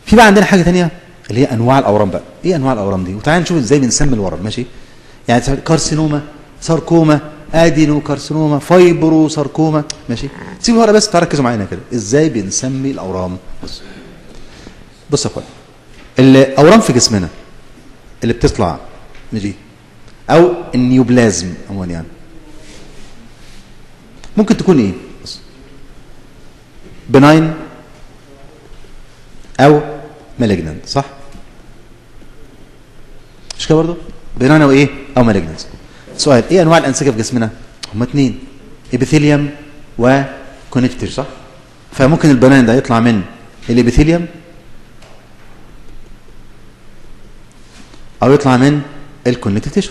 في بقى عندنا حاجه ثانيه اللي هي انواع الاورام بقى ايه انواع الاورام دي وتعالى نشوف ازاي بنسمي الورم ماشي يعني كارسينوما ساركوما ادينو كارسينوما فايبرو ساركوما ماشي سيبوا ورقه بس تركزوا معانا كده ازاي بنسمي الاورام بص بص يا اخوان الاورام في جسمنا اللي بتطلع ماشي او النيوبلازم عموما يعني ممكن تكون ايه بص بناين او مالجننت صح مش كده برضه بناين او ايه او مالجننت سؤال ايه انواع الانسجه في جسمنا هما اثنين ابيثيليوم وكونكتيف صح فممكن البناين ده يطلع من الابيثيليوم او يطلع من الكونكتيف تيشو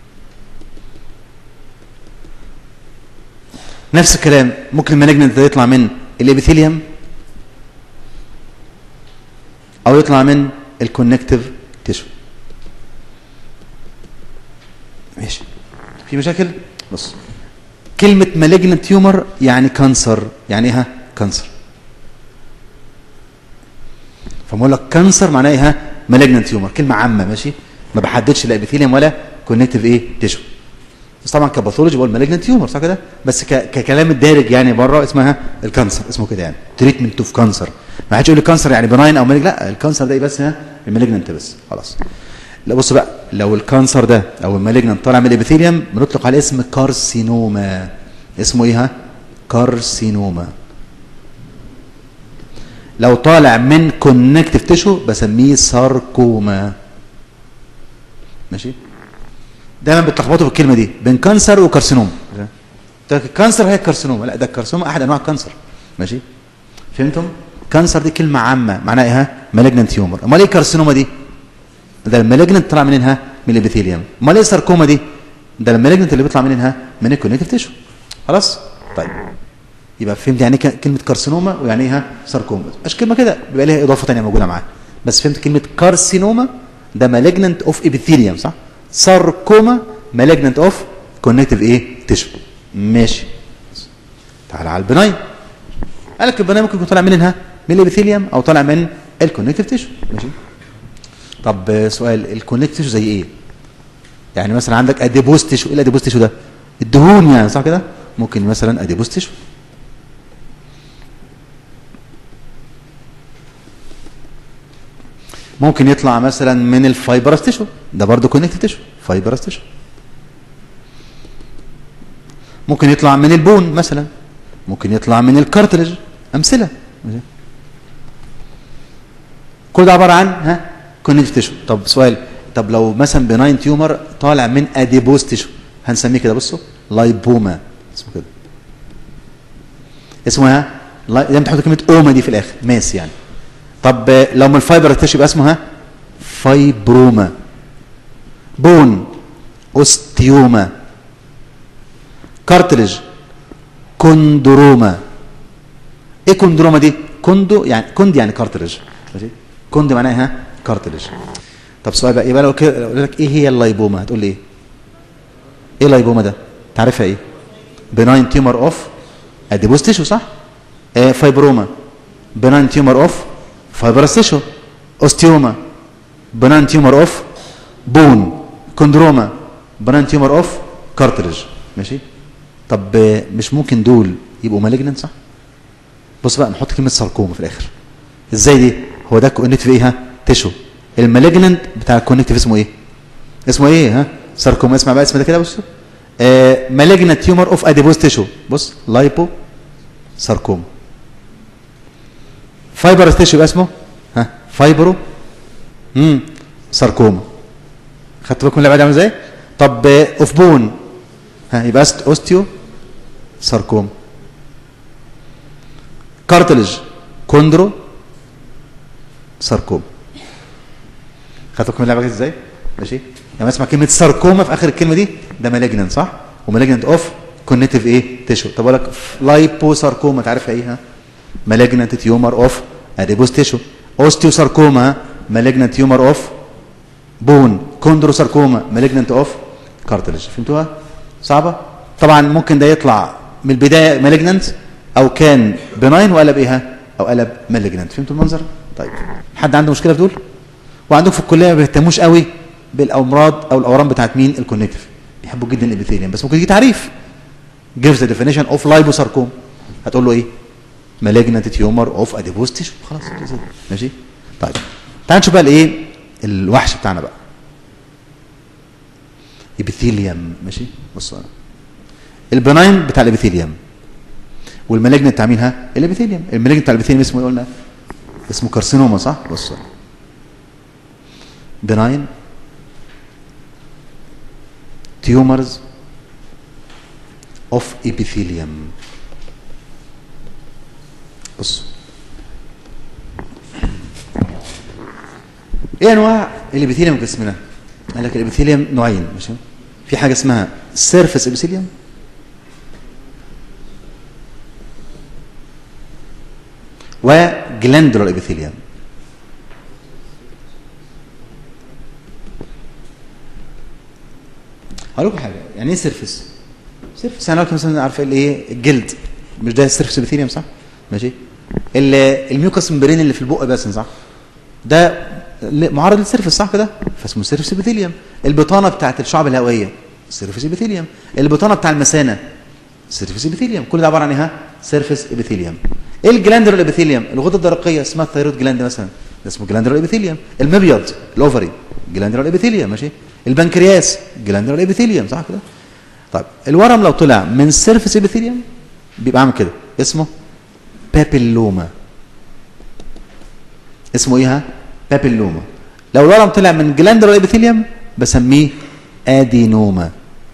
نفس الكلام ممكن المالجننت ده يطلع من الابيثيليوم او يطلع من الكونكتيف تيشو ماشي في مشاكل بص كلمة malignant تيومر يعني كانسر يعني ايه كانسر فبقول لك كانسر معناه ايه malignant تيومر كلمة عامة ماشي ما بحددش لا ابيثيليوم ولا كونكتيف ايه تيشو بس طبعا كباثولوجي بقول malignant تيومر صح كده بس ك... ككلام الدارج يعني بره اسمها الكانسر اسمه كده يعني تريتمنت اوف كانسر ما حدش يقول لي كانسر يعني بناين او مالج لا الكانسر ده بس ها المالجننت بس خلاص لا بص بقى لو الكانسر ده او المالجننت طالع من الابيثيليوم بنطلق عليه اسم كارسينوما اسمه ايه ها كارسينوما لو طالع من كونكتيف تيشو بسميه ساركوما ماشي دايما بتلخبطوا في الكلمه دي بين كانسر وكارسينوما الكانسر هي الكارسينوما لا ده الكارسينوما احد انواع الكانسر ماشي فهمتم كانسر دي كلمه عامه معناها ايه مالجننت تيومر امال ايه كارسينوما دي ده المالجننت طلع منها من الابيثيليوم امال ايه ساركوما دي ده المالجننت اللي بيطلع منها من الكونكتيف تيشو خلاص طيب يبقى فهمت يعني ايه كلمه كارسينوما ويعني ايه ساركوما مش كلمه كده بيبقى ليها اضافه ثانيه موجوده معاها بس فهمت كلمه كارسينوما ده مالجننت اوف ابيثيليوم صح ساركوما مالجننت اوف كونكتيف ايه تيشو ماشي تعال على البناين قال لك البناين ممكن يكون طالع منها من الابيثيليوم او طالع من الكونكتيف تيشو ماشي طب سؤال الكونكتيف تيشو زي ايه يعني مثلا عندك اديبوز تيشو ايه الاديبوز تيشو ده الدهون يعني صح كده ممكن مثلا اديبوز تيشو ممكن يطلع مثلا من الفايبرس تيشو ده برضه كونكتيف تيشو فايبرس تيشو ممكن يطلع من البون مثلا ممكن يطلع من الكارتريج امثله كل ده عباره عن ها كونكتيف تيشو طب سؤال طب لو مثلا بناين تيومر طالع من اديبوز تيشو هنسميه كده بصوا لايبوما اسمه كده اسمه ها لازم تحط كلمه اوما دي في الاخر ماس يعني طب لو من الفايبر تيشو يبقى اسمه ها فايبروما بون اوستيوما كارتريج كوندروما ايه كوندروما دي كوندو يعني كوند يعني كارتريج ماشي كوند معناها ها كارتريج طب سؤال بقى يبقى لو كده لو لك ايه هي اللايبوما هتقول لي ايه ايه اللايبوما ده تعرفها ايه بناين تيومر اوف اديبوز تيشو صح آه فايبروما بناين تيومر اوف فايبرس تيشو اوستيوما بناين تيومر اوف بون كوندروما بناين تيومر اوف كارتريج ماشي طب مش ممكن دول يبقوا مالجننت صح بص بقى نحط كلمه ساركوما في الاخر ازاي دي هو ده كونكتيف ايه ها تيشو المالجننت بتاع الكونكتيف اسمه ايه اسمه ايه ها ساركوما اسمع بقى اسم ده كده بص آه مالجننت تيومر اوف اديبوز تيشو بص لايبو ساركوما فايبر تيشو يبقى اسمه ها فايبرو امم ساركوما خدتوا بالكم اللي بعد عامل ازاي طب اوف بون ها يبقى اوستيو ساركوما كارتلج كوندرو ساركوما خدتوا بالكم اللعبه ازاي ماشي لما اسمع كلمه ساركوما في اخر الكلمه دي ده مالجننت صح ومالجننت اوف كونكتيف ايه تيشو طب اقول لك لايبو ساركوما تعرفها ايه ها مالجننت تيومر اوف اديبوز تيشو اوستيو ساركوما مالجننت تيومر اوف بون كوندرو ساركوما مالجننت اوف كارتلج فهمتوها صعبه طبعا ممكن ده يطلع من البدايه مالجننت او كان بناين وقلب ايه او قلب مالجننت فهمتوا المنظر طيب حد عنده مشكله في دول وعندهم في الكليه ما بيهتموش قوي بالامراض او الاورام بتاعت مين الكونكتيف بيحبوا جدا الابيثيليوم بس ممكن يجي تعريف gives the definition of liposarcoma هتقول له ايه malignant tumor of adipose tissue خلاص ماشي طيب تعال نشوف بقى الايه الوحش بتاعنا بقى ابيثيليوم ماشي بص انا البناين بتاع الابيثيليوم والمالجنت بتاع مين ها الابيثيليوم المالجنت بتاع الابيثيليوم اسمه ايه قلنا اسمه كارسينوما صح بص benign tumors of epithelium بص ايه انواع الابيثيليوم في جسمنا قال لك الابيثيليوم نوعين ماشي في حاجه اسمها سيرفيس ابيثيليوم وجلاندولار ابيثيليوم هقول لكم حاجه يعني ايه سيرفيس سيرفيس يعني لو مثلا عارفه الايه الجلد مش ده السيرفيس ابيثيليوم صح ماشي الميوكس ممبرين اللي في البق بس صح ده معرض للسيرفيس صح كده فاسمه سيرفيس ابيثيليوم البطانه بتاعت الشعب الهوائيه سيرفيس ابيثيليوم البطانه بتاع المثانه سيرفيس ابيثيليوم كل ده عباره عن ايه سيرفيس ابيثيليوم ايه الجلاندولار ابيثيليوم الغده الدرقيه اسمها الثيرويد جلاند مثلا ده اسمه جلاندولار ابيثيليوم المبيض الاوفري جلاندولار ابيثيليوم ماشي البنكرياس جلاندولار ابيثيليوم صح كده طيب الورم لو طلع من سيرفيس ابيثيليوم بيبقى عامل كده اسمه بابيلوما اسمه ايه ها بابيلوما لو الورم طلع من جلاندولار ابيثيليوم بسميه ادينوما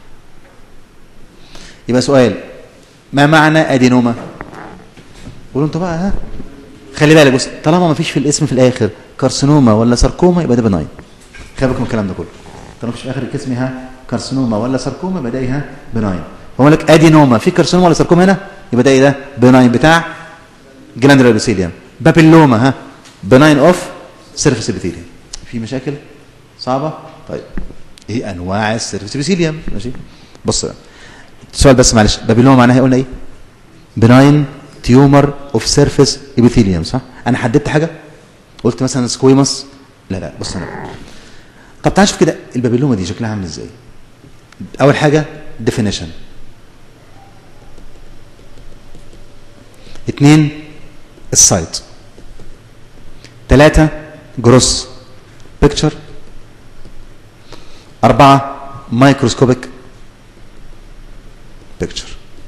يبقى سؤال ما معنى ادينوما قولوا انتوا بقى ها خلي بالك بص طالما ما فيش في الاسم في الاخر كارسينوما ولا ساركوما يبقى ده بناين خلي بالكم من الكلام ده كله طالما مفيش في اخر الاسم ها كارسينوما ولا ساركوما يبقى ده ايه ها بناين هو لك ادينوما في كارسينوما ولا ساركوما هنا يبقى ده ايه ده بناين بتاع جلاندولار ابيثيليوم بابيلوما ها بناين اوف سيرفيس ابيثيليوم في مشاكل صعبه طيب ايه انواع السيرفيس ابيثيليوم ماشي بص بقى السؤال بس معلش بابيلوما معناها قلنا ايه بناين تيومر اوف سيرفيس ابيثيليوم صح انا حددت حاجه قلت مثلا سكويموس لا لا بص انا طب تعال نشوف كده البابيلوما دي شكلها عامل ازاي اول حاجه ديفينيشن اثنين السايت ثلاثة جروس بيكتشر أربعة مايكروسكوبيك بيكتشر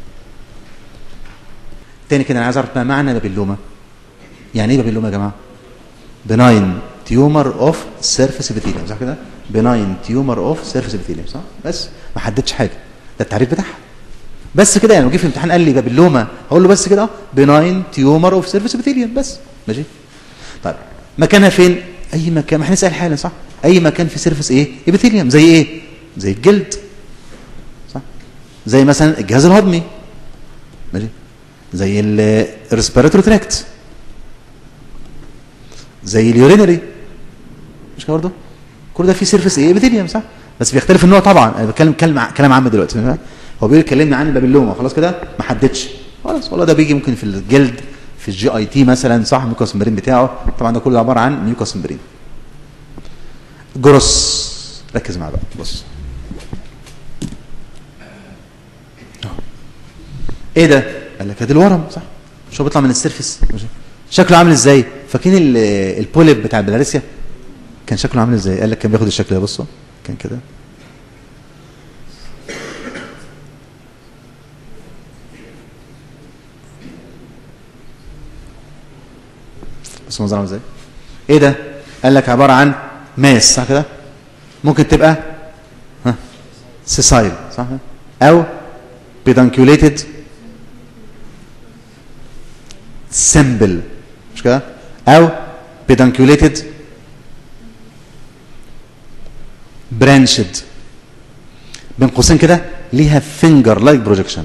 تاني كده انا عايز اعرف ما معنى بابيلوما يعني ايه بابيلوما يا جماعه بناين تيومر اوف سيرفيس ابيثيليوم صح كده بناين تيومر اوف سيرفيس ابيثيليوم صح بس ما حددتش حاجه ده التعريف بتاعها بس كده يعني لو جه في الامتحان قال لي بابيلوما هقول له بس كده اه بناين تيومر اوف سيرفيس ابيثيليوم بس ماشي طيب مكانها فين اي مكان ما احنا نسال حالا صح اي مكان في سيرفيس ايه ابيثيليوم زي ايه زي الجلد صح زي مثلا الجهاز الهضمي ماشي زي الريسبيراتوري تراكت زي اليورينري مش كده برضه كل ده فيه سيرفيس ايه ابيثيليوم صح بس بيختلف النوع طبعا انا بتكلم كلام كلام عام دلوقتي هو بيقول كلمني عن البابيلوما خلاص كده ما حددش خلاص والله ده بيجي ممكن في الجلد في الجي اي تي مثلا صح الميوكاس ممبرين بتاعه طبعا ده كله عباره عن ميوكاس ممبرين جروس ركز معايا بقى بص ايه ده قال لك ادي الورم صح مش هو بيطلع من السيرفيس شكله عامل ازاي فاكرين البوليب بتاع البلاريسيا كان شكله عامل ازاي قال لك كان بياخد الشكل ده بصوا كان كده بص منظره ازاي ايه ده قال لك عباره عن ماس صح كده ممكن تبقى ها سيسايل صح او بيدانكيوليتد سمبل مش كده او بيدانكيوليتد برانشد بين قوسين كده ليها فينجر لايك بروجكشن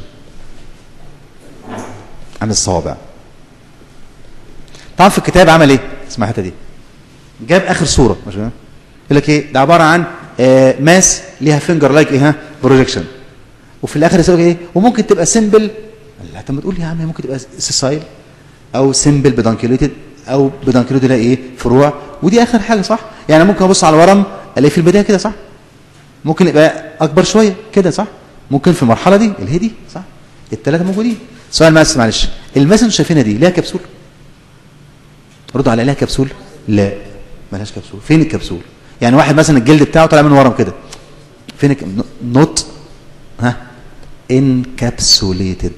عن الصوابع طبعا في الكتاب عمل ايه اسمع الحته دي جاب اخر صوره مش كده يقول لك ايه ده عباره عن آه ماس ليها فينجر لايك ايه ها بروجكشن وفي الاخر يسالك ايه وممكن تبقى سمبل لا طب ما تقول يا عم ممكن تبقى سيسايل او سمبل بدانكيوليتد او بدانكيلوت الاقي ايه فروع ودي اخر حاجه صح يعني ممكن ابص على الورم الاقي في البدايه كده صح ممكن يبقى اكبر شويه كده صح ممكن في المرحله دي اللي هي دي صح الثلاثه موجودين سؤال بس معلش الماس اللي شايفينها دي ليها كبسول ردوا على ليها كبسول لا ملهاش كبسول فين الكبسول يعني واحد مثلا الجلد بتاعه طالع من ورم كده فين نوت ها انكابسوليتد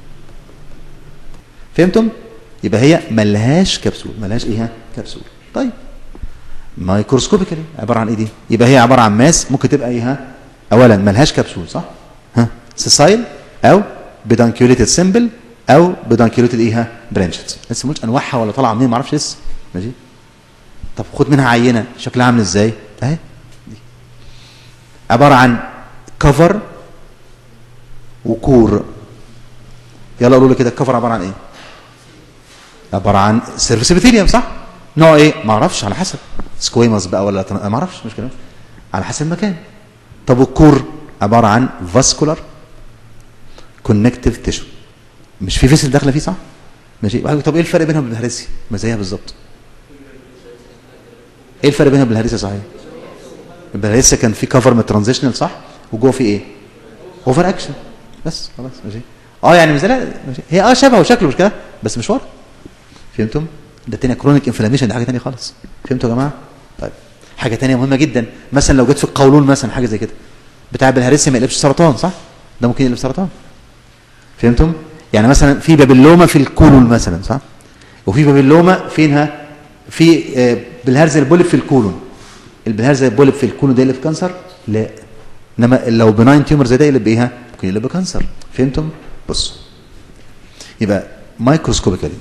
فهمتم يبقى هي ملهاش كبسول ملهاش ايه ها كبسول طيب مايكروسكوبيكالي عباره عن ايه دي يبقى هي عباره عن ماس ممكن تبقى ايه ها اولا ملهاش كبسول صح ها سيسايل او بدانكيوليتد سيمبل او بدانكيوليتد ايه ها برانشز لسه مش انواعها ولا طالعه منين ما اعرفش لسه ماشي طب خد منها عينه شكلها عامل ازاي اهي دي عباره عن كفر وكور يلا قولوا لي كده الكفر عباره عن ايه عباره عن سيرفيس ابيثيليوم صح نوع ايه ما اعرفش على حسب سكويموس بقى ولا تن... ما اعرفش مش كده على حسب المكان طب والكور عباره عن فاسكولار كونكتيف تيشو مش في فيسل داخله فيه صح ماشي طب ايه الفرق بينها وبين الهرسي ما زيها بالظبط ايه الفرق بينها وبين الهرسي صحيح الهرسي كان في كفر من ترانزيشنال صح وجوه في ايه اوفر اكشن بس خلاص ماشي اه يعني مش لا ماشي هي اه شبهه وشكله مش كده بس مش ورا فهمتم ده تاني كرونيك انفلاميشن دي حاجه ثانيه خالص فهمتوا يا جماعه طيب حاجه ثانيه مهمه جدا مثلا لو جيت في القولون مثلا حاجه زي كده بتاع بالهرسي ما يقلبش سرطان صح ده ممكن يقلب سرطان فهمتم يعني مثلا في بابلوما في الكولون مثلا صح وفي بابلوما فينها في بالهرزه البوليب في الكولون البلهارزه البوليب في الكولون ده يقلب كانسر لا انما لو بناين تيومر زي ده يقلب بايه ممكن يقلب بكانسر فهمتم بص يبقى مايكروسكوبيكالي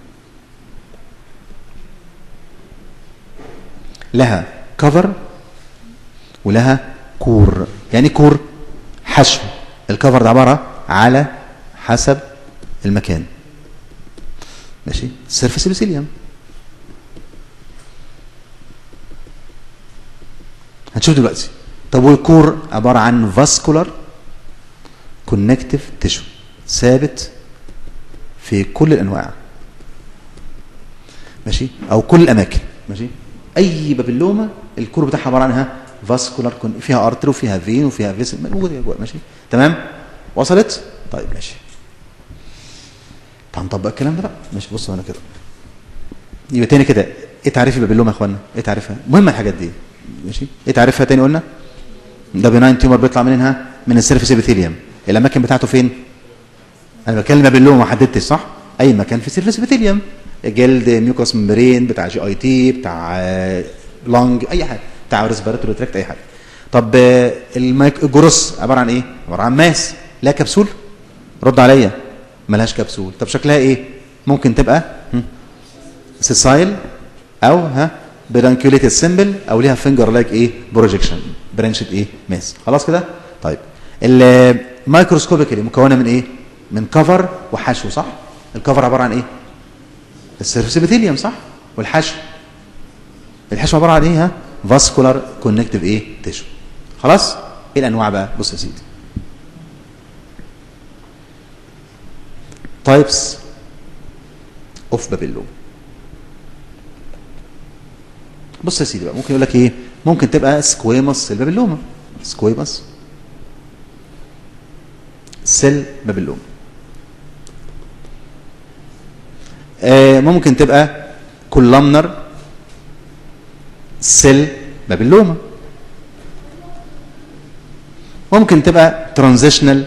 لها كفر ولها كور يعني كور حشو الكفر ده عباره على حسب المكان ماشي سيرفيس ابيثيليوم هنشوف دلوقتي طب والكور عباره عن فاسكولار كونكتيف تيشو ثابت في كل الانواع ماشي او كل الاماكن ماشي اي بابلوما الكور بتاعها عباره عنها فاسكولار فيها ارتر وفيها فين وفيها فيسل موجوده جوه ماشي تمام وصلت طيب ماشي هنطبق الكلام ده بقى ماشي بصوا هنا كده يبقى تاني كده ايه تعريف البابلوما يا اخوانا ايه تعريفها مهمه الحاجات دي ماشي ايه تعريفها تاني قلنا ده بناين تيومر بيطلع منها من السيرفيس ابيثيليوم الاماكن بتاعته فين انا بتكلم بابلوما ما حددتش صح اي مكان في السيرفيس ابيثيليوم جلد ميوكوس ممبرين بتاع جي اي تي بتاع لونج اي حاجه بتاع ريسبيراتوري تراكت اي حاجه طب الميك... الجروس عباره عن ايه عباره عن ماس لا كبسول رد عليا ملهاش كبسول طب شكلها ايه ممكن تبقى سيسايل او ها برانكيوليتد سيمبل او ليها فينجر لايك ايه بروجيكشن برانشد ايه ماس خلاص كده طيب الميكروسكوبيكالي مكونه من ايه من كفر وحشو صح الكفر عباره عن ايه السيرفيس ابيثيليوم صح والحشو الحشو عباره عن ايه ها فاسكولار كونكتيف ايه تيشو خلاص ايه الانواع بقى بص يا سيدي تايبس اوف بابيلوم بص يا سيدي بقى ممكن يقول لك ايه ممكن تبقى سكويموس سيل بابيلوما سكويموس سيل بابيلوما آه ممكن تبقى كولامنر سيل بابيلوما ممكن تبقى ترانزيشنال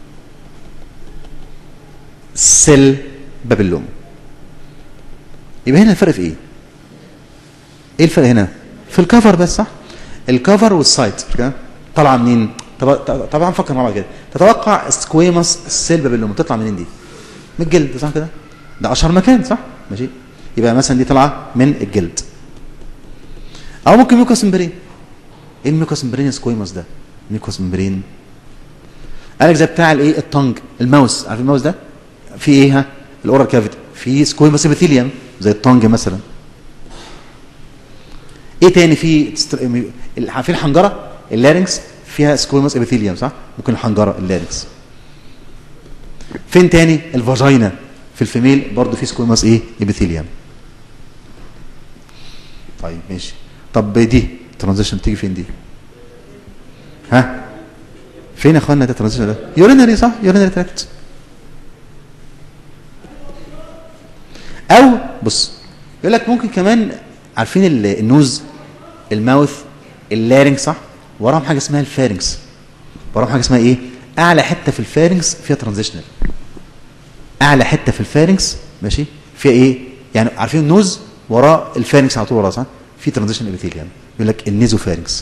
سيل بابيلوما يبقى هنا الفرق في ايه ايه الفرق هنا في الكفر بس صح الكفر والسايت كده طالعه منين طبعا فكر مع بعض كده تتوقع سكويموس سيل بابيلوما تطلع منين دي من الجلد صح كده ده اشهر مكان صح ماشي يبقى مثلا دي طالعه من الجلد او ممكن ميوكوس ممبرين ايه الميوكوس ممبرين سكويموس ده ميوكوس ممبرين قال لك زي بتاع الايه الطنج الماوس عارف الماوس ده في ايه ها الاورال كافيتي في سكويموس ابيثيليوم زي الطنج مثلا ايه تاني في في الحنجره اللارنكس فيها سكويموس ابيثيليوم صح ممكن الحنجره اللارنكس فين تاني الفاجينا في الفيميل برضه في سكويموس ايه ابيثيليوم ماشي طب دي ترانزيشن تيجي فين دي ها فين يا اخوانا ده ترانزيشن ده يورينري صح يورينري تراكت او بص يقول لك ممكن كمان عارفين ال- النوز الماوث اللارنج صح وراهم حاجه اسمها الفارنكس وراهم حاجه اسمها ايه اعلى حته في الفارنكس فيها ترانزيشنال اعلى حته في الفارنكس ماشي فيها ايه يعني عارفين النوز وراه الفارنكس على طول وراه صح في ترانزيشن ابيثيليوم يقول لك النيزو فارنكس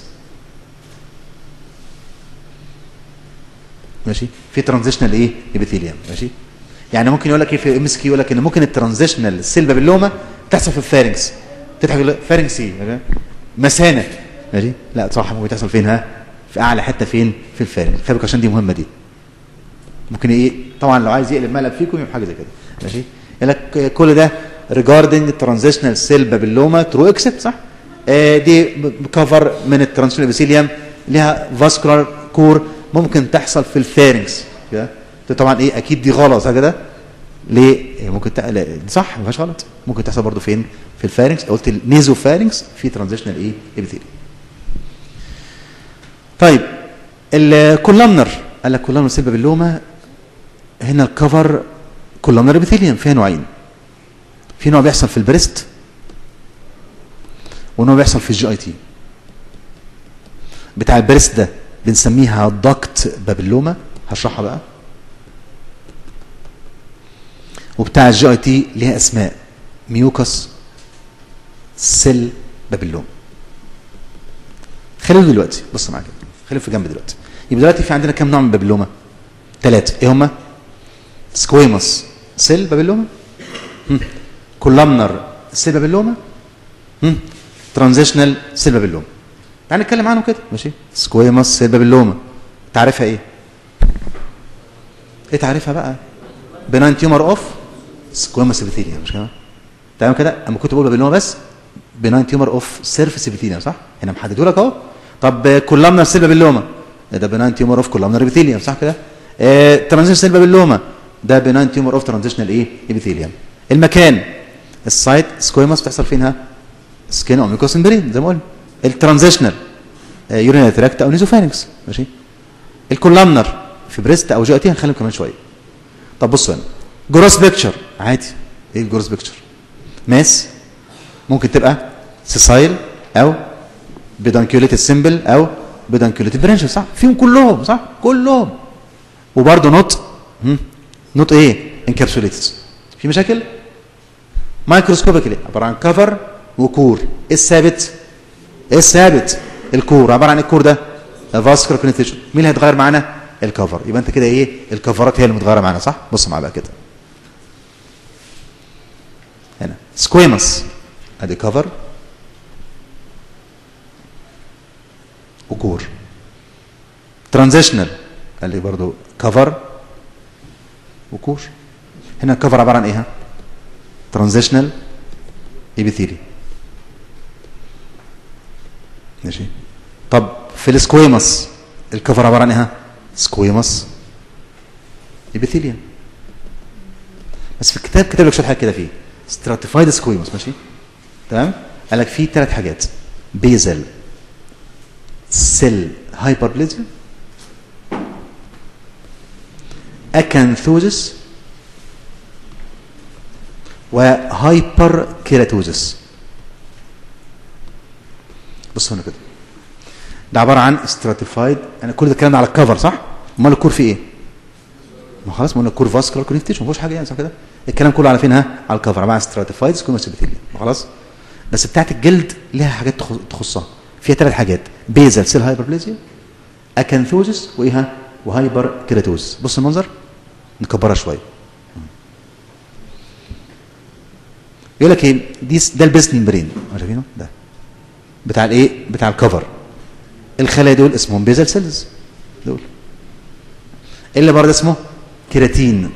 ماشي في ترانزيشنال ايه ابيثيليوم ماشي يعني ممكن يقول لك ايه في ام اس كيو يقول لك ان ممكن الترانزيشنال سيل بابيلوما تحصل في الفارنكس تضحك يقول لك فارنكس ايه ماشي؟ مثانه ماشي لا صح ممكن تحصل فين ها في اعلى حته فين في الفارنكس خلي بالك عشان دي مهمه دي ممكن ايه طبعا لو عايز يقلب مقلب فيكم يبقى حاجه زي كده ماشي يقول لك كل ده regarding transitional cell papilloma true except صح آه دي كفر من الترانسفير ابيثيليوم ليها فاسكولار كور ممكن تحصل في الفارنكس كده ده طبعا ايه اكيد دي غلط صح كده ليه إيه ممكن تق... لا، دي صح ما فيهاش غلط ممكن تحصل برضو فين في الفارنكس قلت النيزو فارنكس في ترانزيشنال ايه ابيثيليوم طيب الكولامنر قال لك كولامنر سيل بابيلوما هنا الكفر كولامنر ابيثيليوم فيها نوعين في نوع بيحصل في البريست ونوع بيحصل في الجي اي تي بتاع البريست ده بنسميها داكت بابيلوما هشرحها بقى وبتاع الجي اي تي ليها اسماء ميوكس سيل بابيلوما خلينا دلوقتي بص معايا كده خلينا في جنب دلوقتي يبقى دلوقتي في عندنا كام نوع من بابيلوما ثلاثه ايه هما سكويموس سيل بابيلوما كولامنر سيل بابيلوما ترانزيشنال سيل بابيلوما تعال نتكلم عنه كده ماشي سكويموس سيل بابيلوما تعرفها ايه ايه تعرفها بقى بناين تيومر اوف سكويموس ابيثيليوم مش كده تمام كده اما كنت بقول بابيلوما بس بناين تيومر اوف سيرفيس ابيثيليوم صح هنا محدده لك اهو طب كولامنر سيل بابيلوما ده بناين تيومر اوف كولامنر ابيثيليوم صح كده آه ترانزيشنال سيل بابيلوما ده بناين تيومر اوف ترانزيشنال ايه ابيثيليوم المكان السايت سكويموس بتحصل فينها سكين او ميكوس امبرين زي ما قلنا الترانزيشنال آه يورينال تراكت او نيزوفارنكس ماشي الكولامنر في بريست او جي تي هنخليهم كمان شويه طب بصوا هنا جروس بيكتشر عادي ايه الجروس بيكتشر ماس ممكن تبقى سيسايل او بدانكيوليتد سيمبل او بدانكيوليتد برانش صح فيهم كلهم صح كلهم وبرده نوت نوت ايه انكابسوليتد في مشاكل مايكروسكوبيكلي عباره عن كفر وكور ايه الثابت ايه الثابت الكور عباره عن ايه الكور ده فاسكولار كونكتيشن مين اللي هيتغير معانا الكفر يبقى انت كده ايه الكفرات هي اللي متغيره معانا صح بص معايا بقى كده هنا سكويموس ادي كفر وكور ترانزيشنال قال لي برضو كفر وكور هنا الكفر عباره عن ايه ترانزيشنال ايبيثيلي ماشي طب في السكويموس الكفر عباره عن ايه سكويموس ايبيثيليوم بس في الكتاب كتب لك شويه حاجات كده فيه ستراتيفايد سكويموس ماشي تمام قال لك فيه ثلاث حاجات بيزل سيل هايبربليزيا اكانثوزس وهايبر كيراتوزس بص هنا كده ده عباره عن استراتيفايد انا كل ده الكلام ده على الكفر صح امال الكور فيه ايه ما خلاص ما قلنا الكور فاسكولار كونكتيشن ما فيهوش حاجه يعني صح كده الكلام كله على فين ها على الكفر عباره عن استراتيفايد سكوموس ابيثيليوم خلاص بس بتاعت الجلد ليها حاجات تخصها فيها ثلاث حاجات بيزل سيل هايبربليزيا اكانثوزس وايه وهايبر كيراتوز بص المنظر نكبرها شويه يقول لك ايه دي ده البيست ممبرين شايفينه ده بتاع الايه بتاع الكفر الخلايا دول اسمهم بيزل سيلز دول اللي برضه اسمه كيراتين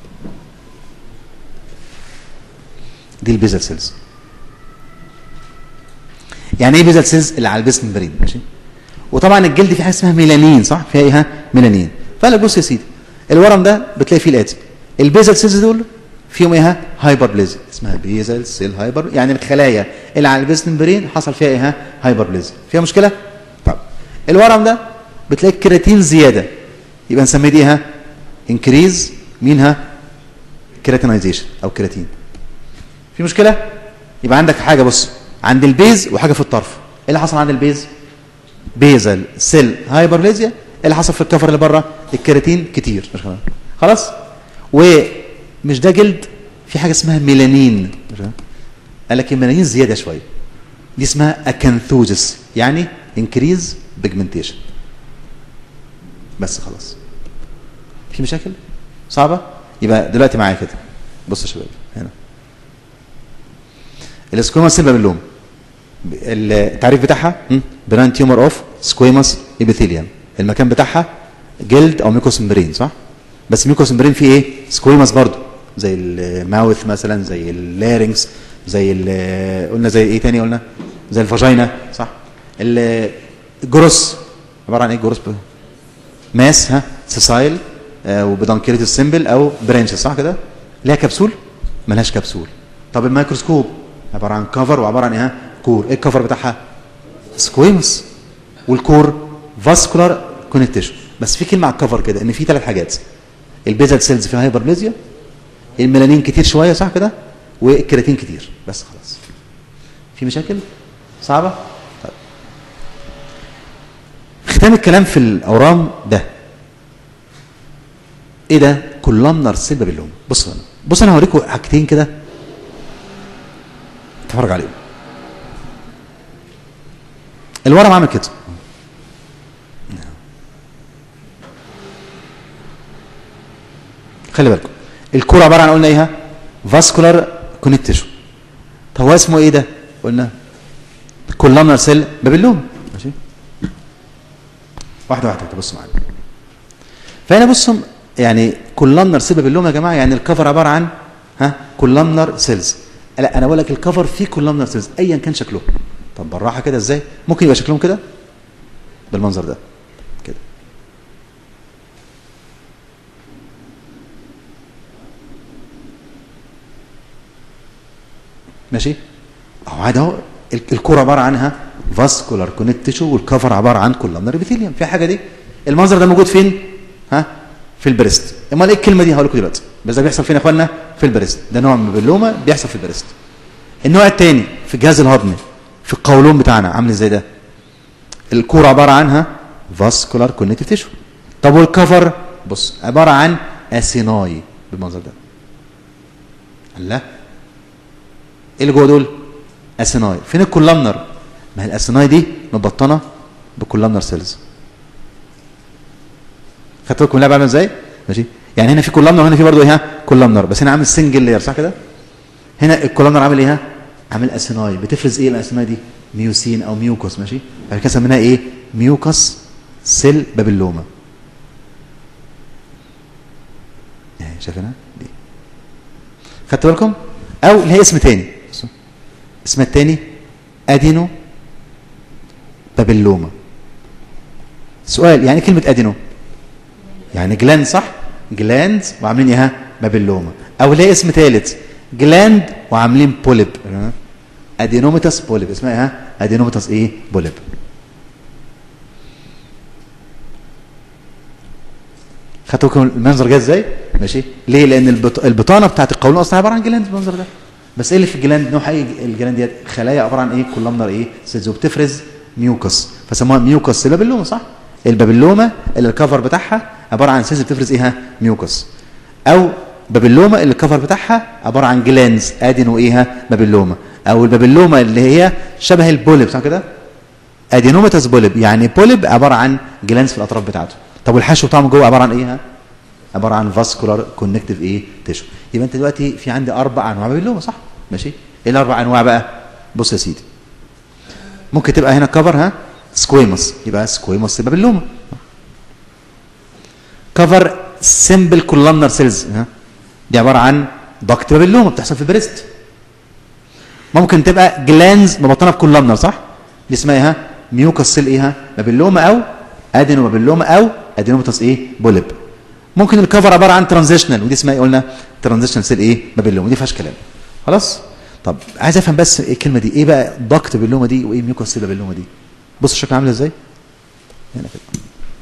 دي البيزل سيلز يعني ايه بيزل سيلز اللي على البيست ممبرين ماشي وطبعا الجلد فيه حاجه اسمها ميلانين صح فيها ايه ميلانين فقال لك بص يا سيدي الورم ده بتلاقي فيه الاتي البيزل سيلز دول فيهم ايه هايبربليزيا اسمها بيزل سيل هايبر يعني الخلايا اللي على البيز ممبرين حصل فيها ايه هايبربليزيا فيها مشكله طب الورم ده بتلاقي الكرياتين زياده يبقى نسميه دي ها انكريز مينها كيراتينايزيشن او كيراتين في مشكله يبقى عندك حاجه بص عند البيز وحاجه في الطرف ايه اللي حصل عند البيز بيزل سيل هايبربليزيا ايه اللي حصل في الكفر اللي بره الكيراتين كتير مش خلاص خلاص ومش ده جلد في حاجه اسمها ميلانين قال لك الميلانين زياده شويه دي اسمها اكانثوزس يعني انكريز بيجمنتيشن بس خلاص في مشاكل صعبه يبقى دلوقتي معايا كده بصوا يا شباب هنا السكويما سيل بابلوم التعريف بتاعها بران تيومر اوف سكويماس ايبيثيليوم المكان بتاعها جلد او ميكوس ممبرين صح بس ميكوس ممبرين فيه ايه سكويماس برضو زي الماوث مثلا زي اللارynx زي قلنا زي ايه تاني قلنا زي الفاجينا صح الجروس عباره عن ايه جروس ماس ها سيسايل آه وبدانكيريت السيمبل او برانش صح كده ليها كبسول ملهاش كبسول طب الميكروسكوب عباره عن كفر وعباره عن ايه كور ايه الكفر بتاعها سكويمس والكور فاسكولار كونكتيشن بس في كلمه على الكفر كده ان في ثلاث حاجات البيزل سيلز فيها هايبربليزيا الميلانين كتير شويه صح كده والكرياتين كتير بس خلاص في مشاكل صعبه طيب. ختام الكلام في الاورام ده ايه ده كولامنر سيل بابيلوم بص انا بص انا هوريكم حاجتين كده اتفرج عليهم الورم عامل كده خلي بالكم الكوره عباره عن قلنا ايه فاسكولار كونكتيشن طب هو اسمه ايه ده قلنا كولامنر سيل بابيلوم ماشي واحده واحده تبصوا معايا فهنا بصوا يعني كولامنر سيل بابيلوم يا جماعه يعني الكفر عباره عن ها كولامنر سيلز لا انا بقول لك الكفر فيه كولامنر سيلز ايا كان شكله طب بالراحه كده ازاي ممكن يبقى شكلهم كده بالمنظر ده كده ماشي اهو عادي اهو الكوره عباره عنها فاسكولار كونكتيشن والكفر عباره عن كولامنر ابيثيليوم في حاجه دي المنظر ده موجود فين ها في البريست امال ايه الكلمه دي هقول لكم دلوقتي بس ده بيحصل فين يا اخوانا في البريست ده نوع من البلومه بيحصل في البريست النوع الثاني في الجهاز الهضمي في القولون بتاعنا عامل ازاي ده الكوره عباره عنها فاسكولار كونكتيف تيشو طب والكفر بص عباره عن اسيناي بالمنظر ده الله ايه اللي جوه دول اسيناي فين الكولامنر ما هي الاسيناي دي مبطنه بكولامنر سيلز خدت بالكم اللعبه عامله ازاي ماشي يعني هنا في كولامنر وهنا في برضه ايه كولامنر بس هنا عامل سنجل لاير صح كده هنا الكولامنر عامل ايه عامل اسيناي بتفرز ايه الاسيناي دي ميوسين او ميوكوس ماشي بعد كده سميناها ايه ميوكس سيل بابيلوما اهي شايفينها دي خدت بالكم او اللي هي اسم تاني اسمها التاني ادينو بابيلوما سؤال يعني كلمه ادينو يعني جلاند صح جلاند وعاملين ايه بابيلوما او ليه اسم ثالث جلاند وعاملين بوليب ادينوميتاس بوليب اسمها ايه ادينوميتاس ايه بوليب خدتوا لكم المنظر جاي ازاي ماشي ليه لان البط... البطانه بتاعت القولون اصلا عباره عن جلاند بالمنظر ده بس ايه اللي في الجلاند نوع ايه الجلاند ديت خلايا عباره عن ايه كولامنر ايه سيلز وبتفرز ميوكس فسموها ميوكس سيل بابيلوما صح البابيلوما اللي الكفر بتاعها عباره عن سيلز بتفرز ايه ميوكس او بابيلوما اللي الكفر بتاعها عباره عن جلانز ادينو ايه بابيلوما او البابيلوما اللي هي شبه البوليب صح كده ادينوماتس بوليب يعني بوليب عباره عن جلانز في الاطراف بتاعته طب والحشو بتاعه من جوه عباره عن ايه عباره عن فاسكولار كونكتيف ايه تيشو يبقى انت دلوقتي في عندي اربع انواع بابيلوما صح ماشي ايه الاربع انواع بقى بص يا سيدي ممكن تبقى هنا كفر ها سكويموس يبقى سكويموس بابيلوما كفر سمبل كولامنر سيلز ها دي عباره عن ضغط بابيلوما بتحصل في البريست ممكن تبقى جلانز مبطنه بكولامنر صح دي اسمها ايه ميوكس سيل ايه بابيلوما او ادينو بابيلوما او ادينوماتس ايه بوليب ممكن الكفر عباره عن ترانزيشنال ودي اسمها ايه قلنا ترانزيشنال سيل ايه بابيلوما دي فيهاش كلام خلاص طب عايز افهم بس ايه الكلمه دي ايه بقى ضغط بابيلوما دي وايه ميوكوس سيل بابيلوما دي بص الشكل عامل ازاي هنا كده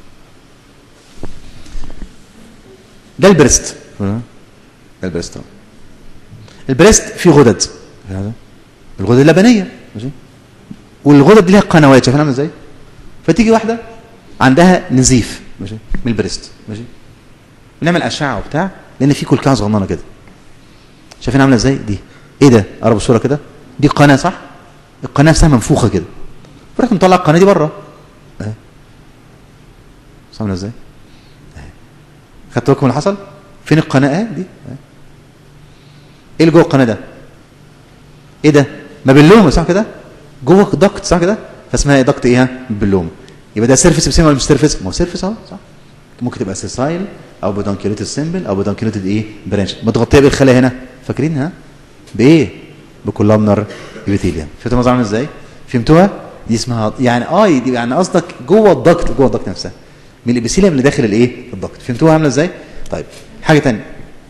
ده البريست ده البريست اهو. البريست فيه غدد هذا الغدد اللبنيه ماشي والغدد دي ليها قنوات شايفين عامله ازاي فتيجي واحده عندها نزيف ماشي من البريست ماشي بنعمل اشعه وبتاع لان في كلكعه صغننه كده شايفين عامله ازاي دي ايه ده قرب الصوره كده دي قناه صح القناه نفسها منفوخه كده فرحت مطلع القناه دي بره اهي بص عامله ازاي اهي خدتوا بالكم من اللي حصل فين القناه اهي دي اهي. ايه اللي جوه القناه ده ايه ده ما باللومه صح كده جوه دكت صح كده فاسمها ايه دكت ايه ها؟ باللومه يبقى ده سيرفيس بسيم ولا مش سيرفيس ما هو سيرفيس اهو صح ممكن تبقى سيسايل او بدانكيوليتد سيمبل او بدانكيوليتد ايه برانش متغطيه بالخلايا هنا فاكرين ها بايه بكولامنر ابيثيليوم فهمتوا الموضوع عامل ازاي فهمتوها دي اسمها يعني اه دي يعني قصدك جوه الضغط جوه الضغط نفسها من الابيثيليوم اللي داخل الايه الضغط فهمتوها عامله ازاي طيب حاجه ثانيه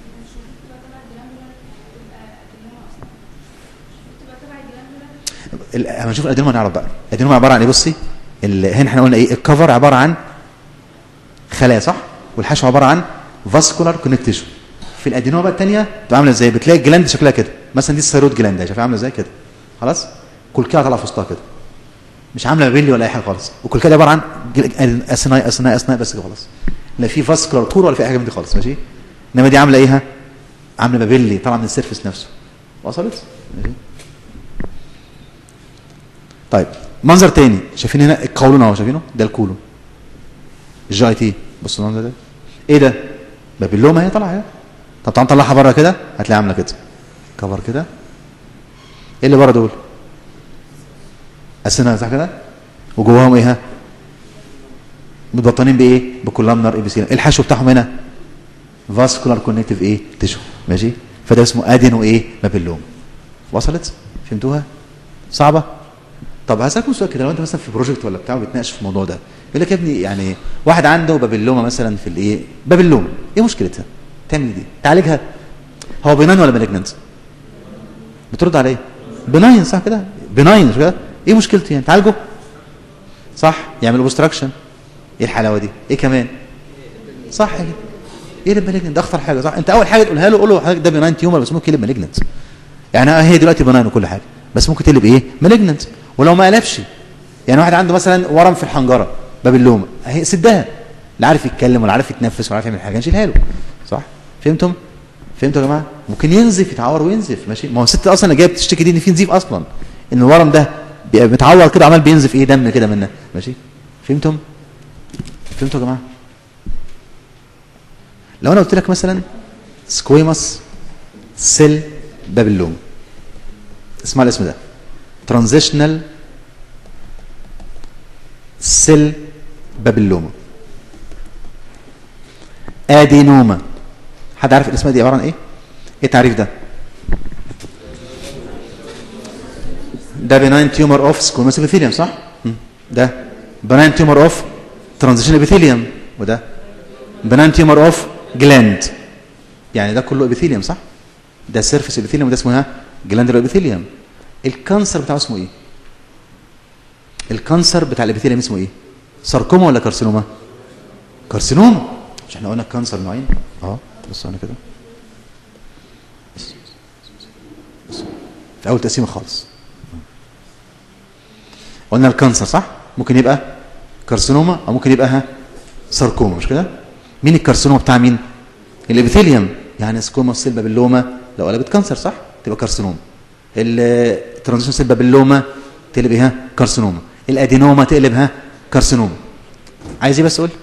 اما نشوف الادينوما نعرف بقى الادينوما عباره عن ايه بصي ال- هنا احنا قلنا ايه الكفر عباره عن خلايا صح والحشو عباره عن فاسكولار كونكتيشن في الادينوما بقى الثانيه بتبقى عامله ازاي بتلاقي الجلاند شكلها كده مثلا دي الثيرويد جلاند شايفها عامله ازاي كده خلاص كلكعه طالعه في وسطها كده مش عامله بيلي ولا اي حاجه خالص وكلكعه دي عباره عن جل- اثناء اثناء اثناء بس كده خلاص لا في فاسكولار كور ولا في اي حاجه من دي خالص ماشي انما دي عامله ايه ها؟ عامله بابيلي طالعه من السيرفس نفسه وصلت ماشي طيب منظر تاني شايفين هنا القولون اهو شايفينه ده الكولون الجي اي تي بصوا المنظر ده ايه ده بابيلوما هي طالعه اهي طب تعال نطلعها بره كده هتلاقيها عامله كده كفر كده ايه اللي بره دول اسنان صح كده وجواهم ايه ها متبطنين بايه بكولامنر ايبيثيليوم ايه الحشو بتاعهم هنا فاسكولار كونكتيف ايه تيشو ماشي فده اسمه ادينو ايه بابيلوم وصلت فهمتوها صعبه طب هسألكم سؤال كده لو انت مثلا في بروجكت ولا بتاع بتناقش في الموضوع ده يقول لك يا ابني يعني واحد عنده بابيلوما مثلا في الايه بابيلوما ايه مشكلتها تعمل ايه دي تعالجها هو بناين ولا مالجننت بترد على ايه بناين صح كده بناين مش كده ايه مشكلته يعني تعالجه صح يعمل اوبستراكشن ايه الحلاوه دي ايه كمان صح كده ايه اللي مالجننت ده اخطر حاجه صح انت اول حاجه تقولها له قول له حضرتك ده بناين تيومر بس ممكن يقلب مالجننت يعني هي دلوقتي بناين وكل حاجه بس ممكن تقلب ايه مالجننت ولو ما قلبش يعني واحد عنده مثلا ورم في الحنجره باب اللومه اهي سدها لا عارف يتكلم ولا عارف يتنفس ولا عارف يعمل حاجه نشيلها له صح فهمتم فهمتوا يا جماعه ممكن ينزف يتعور وينزف ماشي ما هو الست اصلا اللي جايه بتشتكي دي ان في نزيف اصلا ان الورم ده بيبقى متعور كده عمال بينزف ايه دم كده منها ماشي فهمتم فهمتوا يا جماعه لو انا قلت لك مثلا سكويماس سيل بابلوم اسمع الاسم ده ترانزيشنال سيل بابلوما ادينوما حد عارف الاسم دي عباره عن ايه ايه التعريف ده ده بناين تيومر اوف سكوماس ابيثيليوم صح مم. ده بناين تيومر اوف ترانزيشن ابيثيليوم وده بناين تيومر اوف جلاند يعني ده كله ابيثيليوم صح ده سيرفيس ابيثيليوم وده اسمه ها جلاندر ابيثيليوم الكانسر بتاعه اسمه ايه الكانسر بتاع الابيثيليوم اسمه ايه ساركوما ولا كارسينوما كارسينوما مش احنا قلنا الكانسر نوعين اه بص انا كده بص. بص. في اول تقسيمه خالص قلنا الكانسر صح ممكن يبقى كارسينوما او ممكن يبقى ها ساركوما مش كده مين الكارسينوما بتاع مين الابيثيليوم يعني سكوما سيل بابيلوما لو قلبت كانسر صح تبقى كارسينوما الترانزيشن سيل بابيلوما تقلب ايه ها كارسينوما الادينوما تقلبها كارسينوما عايز ايه بس قول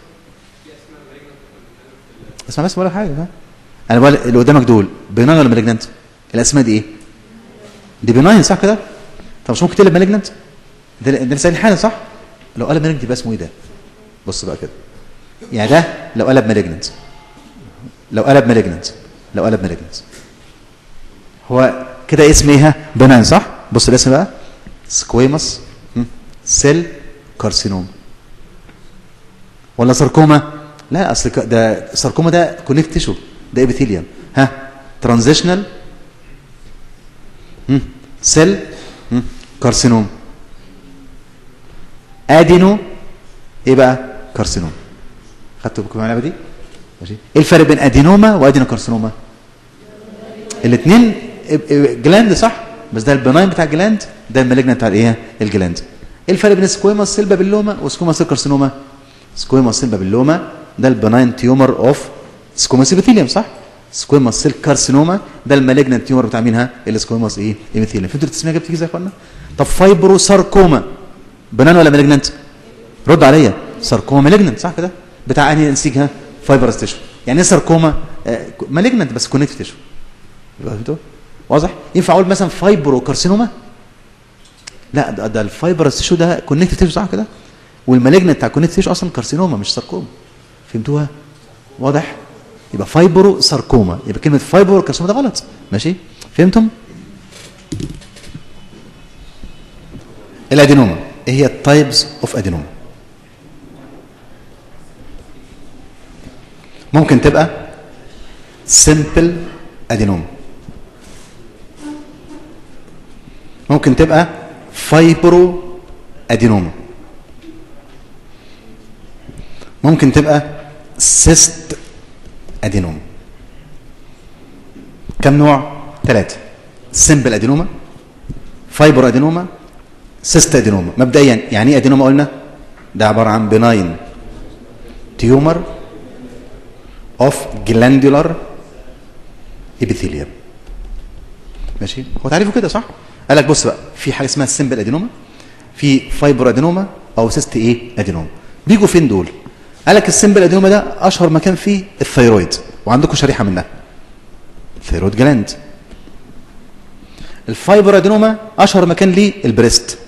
اسمع بس ولا حاجه ها انا بقول اللي قدامك دول بيناين ولا مالجنانت الاسماء دي ايه دي بيناين صح كده طب مش ممكن تقلب مالجنانت ده ده لسه حالا صح لو قلب مالجنانت يبقى اسمه ايه ده بص بقى كده يعني ده لو قلب مالجنانت لو قلب مالجنانت لو قلب مالجنانت هو كده اسم ايه بناين صح بص الاسم بقى سكويمس سيل كارسينوما ولا ساركوما لا اصل ك- ده ساركوما ده كونكت تيشو ده ابيثيليوم ها ترانزيشنال سيل كارسينوم ادينو ايه بقى كارسينوم خدتوا بالكم من اللعبه دي ماشي ايه الفرق بين ادينوما وادينو كارسينوما الاثنين جلاند صح بس ده البناين بتاع الجلاند ده المالجنا بتاع الايه الجلاند ايه الفرق بين سكويما سيل بابيلوما وسكويما سيل كارسينوما سكويما سيل بابيلوما ده البناين تيومر اوف سكويما ابيثيليوم صح سكويما سيل كارسينوما ده المالجنا تيومر بتاع مينها السكويما ايه ابيثيليوم فهمتوا التسميه جبت كده يا اخوانا طب فايبرو ساركوما بنان ولا مالجنانت رد عليا ساركوما مالجنانت صح كده بتاع انهي انسيج ها فايبرس تيشو يعني ايه ساركوما آه مالجنانت بس كونكت تيشو يبقى فهمتوا واضح ينفع اقول مثلا فايبرو كارسينوما لا ده, ده الفايبرس تيشو ده كونكت تيشو صح كده والمالجنانت بتاع كونكت تيشو اصلا كارسينوما مش ساركوما فهمتوها واضح يبقى فايبرو ساركوما يبقى كلمه فايبرو كارسينوما ده غلط ماشي فهمتم الادينوما ايه هي التايبز اوف ادينوما ممكن تبقى سمبل ادينوما ممكن تبقى فايبرو ادينوما ممكن تبقى سيست ادينوما كم نوع ثلاثة سمبل ادينوما فايبر ادينوما سيست ادينوما مبدئيا يعني ايه ادينوما قلنا ده عباره عن بناين تيومر اوف جلاندولار ابيثيليوم ماشي هو تعريفه كده صح قال لك بص بقى في حاجه اسمها سمبل ادينوما في فايبر ادينوما او سيست ايه ادينوما بيجوا فين دول قال لك السمبل ادينوما ده اشهر مكان فيه الثيرويد وعندكم شريحه منها ثيرويد جلاند الفايبر ادينوما اشهر مكان ليه البريست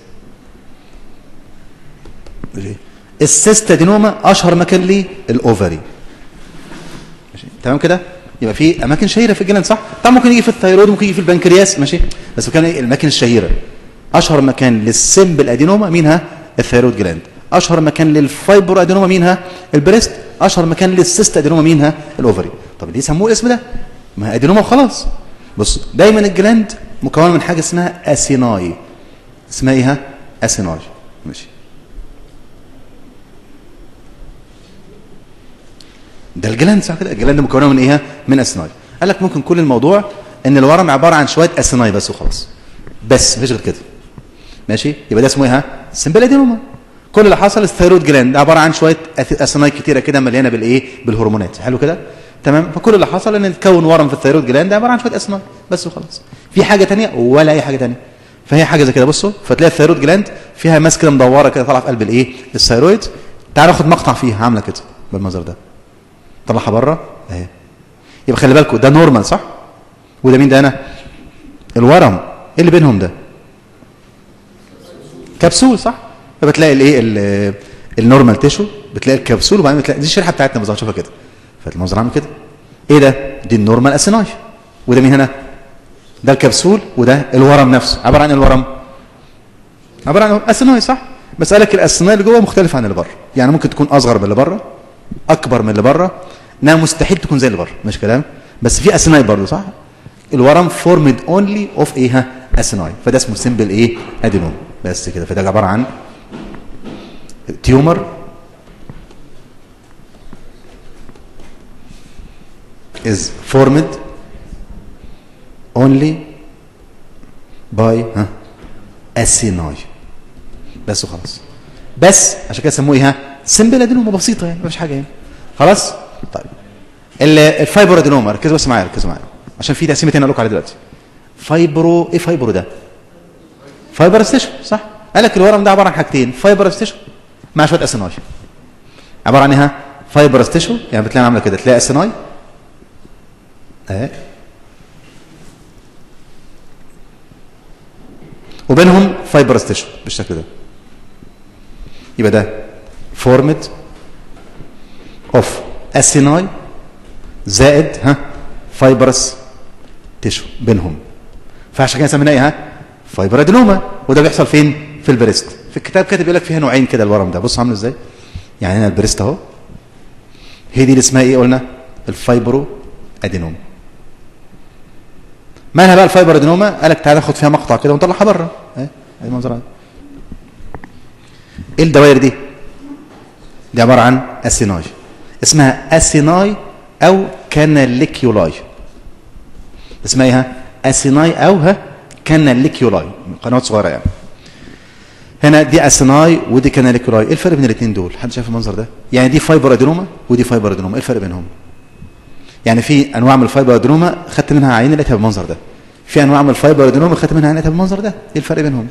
السيست ادينوما اشهر مكان ليه الاوفري ماشي تمام كده يبقى في اماكن شهيره في الجلاند صح طبعا ممكن يجي في الثيرويد ممكن يجي في البنكرياس ماشي بس كان ايه الاماكن الشهيره اشهر مكان للسمبل ادينوما مينها الثيرويد جلاند اشهر مكان للفايبر ادينوما مينها البريست اشهر مكان للسيست ادينوما مينها الاوفري طب ليه سموه الاسم ده ما هي ادينوما وخلاص بص دايما الجلاند مكونه من حاجه اسمها اسيناي اسمها ايه ها اسيناي ماشي ده الجلاند صح كده الجلاند مكونه من ايه من اسيناي قال لك ممكن كل الموضوع ان الورم عباره عن شويه اسيناي بس وخلاص بس مفيش غير كده ماشي يبقى ده اسمه ايه ها سمبل ادينوما كل اللي حصل الثيرويد جلاند عباره عن شويه اسيناي كتيره كده مليانه بالايه بالهرمونات حلو كده تمام فكل اللي حصل ان تكون ورم في الثيرويد جلاند عباره عن شويه اسيناي بس وخلاص في حاجه ثانيه ولا اي حاجه ثانيه فهي حاجه زي كده بصوا فتلاقي الثيرويد جلاند فيها ماس كده مدوره كده طالعه في قلب الايه الثيرويد تعال ناخد مقطع فيها عامله كده بالمنظر ده طلعها بره اهي يبقى خلي بالكم ده نورمال صح وده مين ده انا الورم ايه اللي بينهم ده كبسول صح فبتلاقي الايه النورمال تيشو بتلاقي الكبسول وبعدين بتلاقي دي الشريحه بتاعتنا بالظبط شوفها كده فالمنظر عامل كده ايه ده دي النورمال اسيناي وده مين هنا ده الكبسول وده الورم نفسه عباره عن إيه الورم عباره عن اسيناي صح بس قال لك الاسيناي اللي جوه مختلف عن اللي بره يعني ممكن تكون اصغر من اللي بره اكبر من اللي بره انها مستحيل تكون زي اللي بره مش كلام بس في اسيناي برضه صح الورم فورمد اونلي اوف ايه ها اسيناي فده اسمه سيمبل ايه ادينوم بس كده فده عباره عن تيومر is formed only by ها اسيناي بس وخلاص بس عشان كده سموه ايه ها سمبل ادينوما بسيطه يعني مفيش حاجه يعني خلاص طيب الفايبر ادينوما ركزوا بس معايا ركزوا معايا عشان في تقسيمه هنا اقول لكم عليها دلوقتي فايبرو ايه فايبرو ده فايبر ستيشن صح قال لك الورم ده عباره عن حاجتين فايبر ستيشن مع شويه اسيناي عباره عن ايه فايبر ستيشن يعني بتلاقي عامله كده تلاقي اسيناي اهي وبينهم فايبر ستيشن بالشكل ده يبقى ده فورمد اوف اسيناي زائد ها فايبرس تيشو بينهم فعشان كده سميناه ايه ها فايبر ادينوما وده بيحصل فين في البريست في الكتاب كاتب يقول لك فيها نوعين كده الورم ده بص عامل ازاي يعني هنا البريست اهو هي دي اللي اسمها ايه قلنا الفايبرو ادينوما مالها بقى الفايبر ادينوما قالك تعالى ناخد فيها مقطع كده ونطلعها بره اهي ادي المنظر ده. ايه الدوائر دي دي عباره عن اسيناي اسمها اسيناي او كاناليكيولاي اسمها ايه ها اسيناي او ها كاناليكيولاي قنوات صغيره يعني هنا دي اسيناي ودي كاناليكيولاي ايه الفرق بين الاثنين دول حد شايف المنظر ده يعني دي فايبر ادينوما ودي فايبر ادينوما ايه الفرق بينهم يعني في انواع من الفايبر ادينوما خدت منها عينه لقيتها بالمنظر ده في انواع من الفايبر ادينوما خدت منها عينه لقيتها بالمنظر ده ايه الفرق بينهم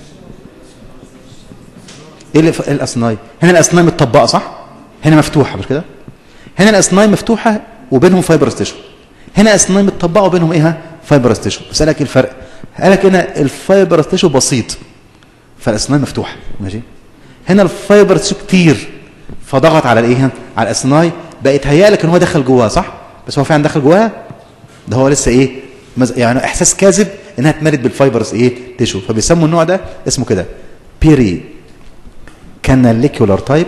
ايه اللي- إيه الاسناي هنا الاسناي متطبقه صح هنا مفتوحه مش كده هنا الاسناي مفتوحه وبينهم فايبر ستيشن هنا اسناي متطبقه وبينهم ايه ها؟ فايبر ستيشن بسالك ايه الفرق قالك هنا الفايبر ستيشن بسيط فالاسناي مفتوحه ماشي هنا الفايبر ستيشن كتير فضغط على الايه ها؟ على الاسناي بقت هيالك ان هو دخل جواها صح بس هو فعلا دخل جواها ده هو لسه ايه مز... يعني احساس كاذب انها اتملت بالفايبرز ايه تيشو فبيسموا النوع ده اسمه كده بيري كاناليكولار تايب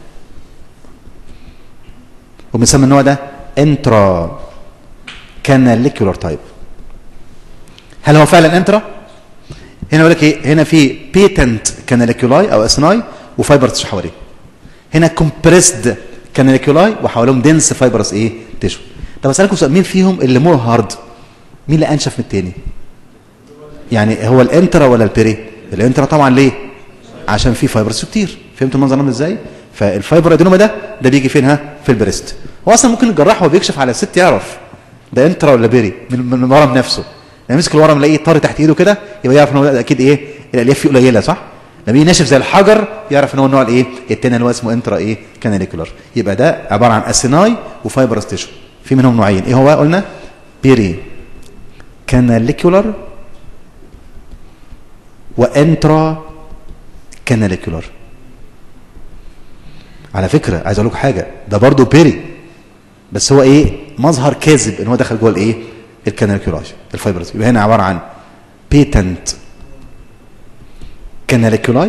وبنسمي النوع ده انترا كاناليكولار تايب هل هو فعلا انترا هنا بقول لك ايه هنا في بيتنت كاناليكولاي او اسناي وفايبرز حواليه هنا كومبريسد كاناليكولاي وحواليهم دنس فايبرز ايه تيشو طب اسالكم سؤال مين فيهم اللي مور هارد مين اللي انشف من التاني يعني هو الانترا ولا البيري الانترا طبعا ليه عشان في فايبرز كتير فهمتوا المنظر عامل ازاي فالفايبر ادينوما ده ده بيجي فين ها في البريست هو اصلا ممكن الجراح وهو بيكشف على الست يعرف ده انترا ولا بيري من من الورم نفسه لما يمسك الورم يلاقيه طار تحت ايده كده يبقى يعرف ان هو ده اكيد ايه الالياف فيه قليله صح لما يجي ناشف زي الحجر يعرف ان هو النوع الايه التاني اللي هو اسمه انترا ايه كاناليكولار يبقى ده عباره عن اسيناي وفايبر ستيشن في منهم نوعين ايه هو قلنا بيري كاناليكولار وانترا كاناليكولار على فكره عايز اقول لكم حاجه ده برضه بيري بس هو ايه مظهر كاذب ان هو دخل جوه الايه الكاناليكولاج الفايبرز يبقى هنا عباره عن بيتنت كاناليكولاي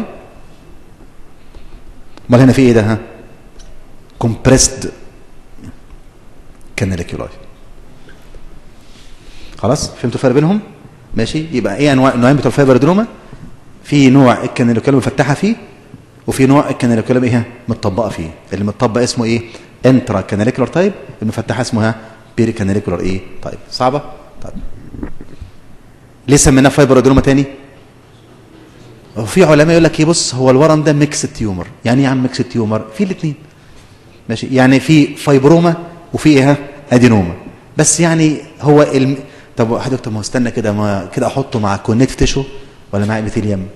امال هنا في ايه ده ها كومبريسد كاناليكولاي خلاص فهمتوا الفرق بينهم ماشي يبقى ايه انواع النوعين بتوع الفايبر ادروما في نوع الكاناليكولاي مفتحه فيه وفي نوع الكاناليكولاي ايه متطبقه فيه اللي متطبق اسمه ايه انترا كاناليكولار تايب المفتحه اسمها بيري كاناليكولار ايه طيب صعبه طيب ليه سميناه فايبر ادروما تاني وفي علماء يقول لك ايه بص هو الورم ده ميكس تيومر يعني ايه يا عم ميكس تيومر في الاثنين ماشي يعني في فايبروما وفي ايه ها؟ ادينوما بس يعني هو الم... طب واحد طب ما هو استنى كده ما كده احطه مع كونكتيف تيشو ولا مع ابيثيليوم